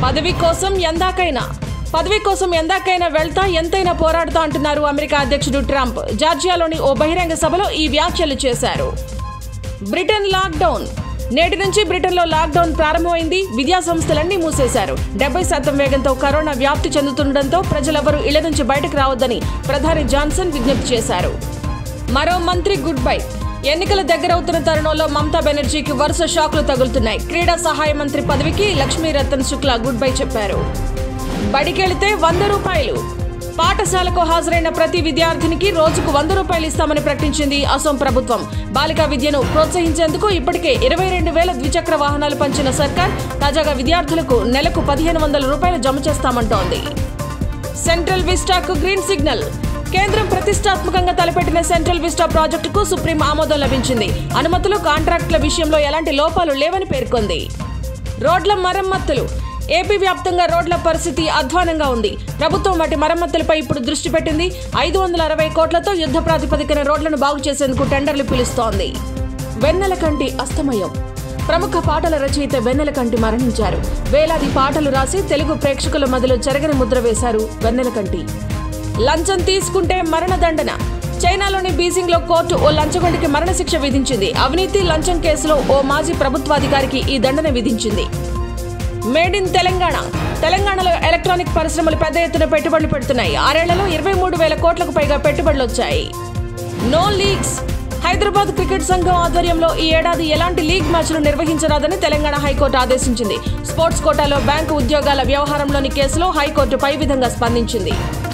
పదవి కోసం ఎందాకైనా పదవి కోసం ఎందాకైనా వెళ్తా ఎంతైనా పోరాడుతా అంటున్నారు అమెరికా అధ్యక్షుడు ట్రంప్ జార్జియాలోని ఓ బహిరంగ సభలో ఈ వ్యాఖ్యలు చేశారు బ్రిటన్ లాక్డౌన్ నేటి నుంచి బ్రిటన్లో లాక్డౌన్ ప్రారంభమైంది విద్యా సంస్థలన్నీ మూసేశారు డెబ్బై శాతం వేగంతో కరోనా వ్యాప్తి చెందుతుండటంతో ప్రజలెవరూ ఇళ్ల నుంచి బయటకు రావద్దని ప్రధాని జాన్సన్ విజ్ఞప్తి చేశారు మరో మంత్రి గుడ్ బై ఎన్నికల దగ్గరవుతున్న తరుణంలో మమతా బెనర్జీకి వరుస షాక్లు తగులుతున్నాయి క్రీడా సహాయ మంత్రి పదవికి లక్ష్మీ రతన్ శుక్లా గుడ్ బై చెప్పారు బడికెళితే వంద రూపాయలు పాఠశాలకు హాజరైన ప్రతి విద్యార్థినికి రోజుకు వంద రూపాయలు ఇస్తామని ప్రకటించింది అసోం ప్రభుత్వం బాలికా విద్యను ప్రోత్సహించేందుకు ఇప్పటికే ఇరవై రెండు వేల ద్విచక్ర వాహనాలు పంచిన సర్కార్ తాజాగా విద్యార్థులకు నెలకు పదిహేను వందల రూపాయలు జమ చేస్తామంటోంది సెంట్రల్ విస్టాకు గ్రీన్ సిగ్నల్ కేంద్రం ప్రతిష్టాత్మకంగా తలపెట్టిన సెంట్రల్ విస్టా ప్రాజెక్టుకు సుప్రీం ఆమోదం లభించింది అనుమతులు కాంట్రాక్టుల విషయంలో ఎలాంటి లోపాలు లేవని పేర్కొంది రోడ్ల మరమ్మతులు ఏపీ వ్యాప్తంగా రోడ్ల పరిస్థితి అధ్వానంగా ఉంది ప్రభుత్వం వాటి మరమ్మతులపై ఇప్పుడు దృష్టి పెట్టింది ఐదు వందల అరవై కోట్లతో యుద్ధ ప్రాతిపదికన రోడ్లను బాగు చేసేందుకు టెండర్లు పిలుస్తోంది వెన్నెలకంటి అస్తమయం ప్రముఖ పాటల రచయిత వెన్నెలకంటి మరణించారు వేలాది పాటలు రాసి తెలుగు ప్రేక్షకుల మధ్యలో చెరగని ముద్ర వేశారు వెన్నెలకంటి లంచం తీసుకుంటే మరణదండన చైనాలోని బీజింగ్ లో కోర్టు ఓ లంచగొండికి మరణశిక్ష విధించింది అవినీతి లంచం కేసులో ఓ మాజీ ప్రభుత్వాధికారికి ఈ దండన విధించింది మేడ్ ఇన్ తెలంగాణ తెలంగాణలో ఎలక్ట్రానిక్ పరిశ్రమలు పెద్ద ఎత్తున పెట్టుబడులు పెడుతున్నాయి ఆరేళ్లలో ఇరవై మూడు వేల కోట్లకు పైగా పెట్టుబడులు వచ్చాయి నో లీగ్స్ హైదరాబాద్ క్రికెట్ సంఘం ఆధ్వర్యంలో ఈ ఏడాది ఎలాంటి లీగ్ మ్యాచ్లు నిర్వహించరాదని తెలంగాణ హైకోర్టు ఆదేశించింది స్పోర్ట్స్ కోటాలో బ్యాంకు ఉద్యోగాల వ్యవహారంలోని కేసులో హైకోర్టు పై విధంగా స్పందించింది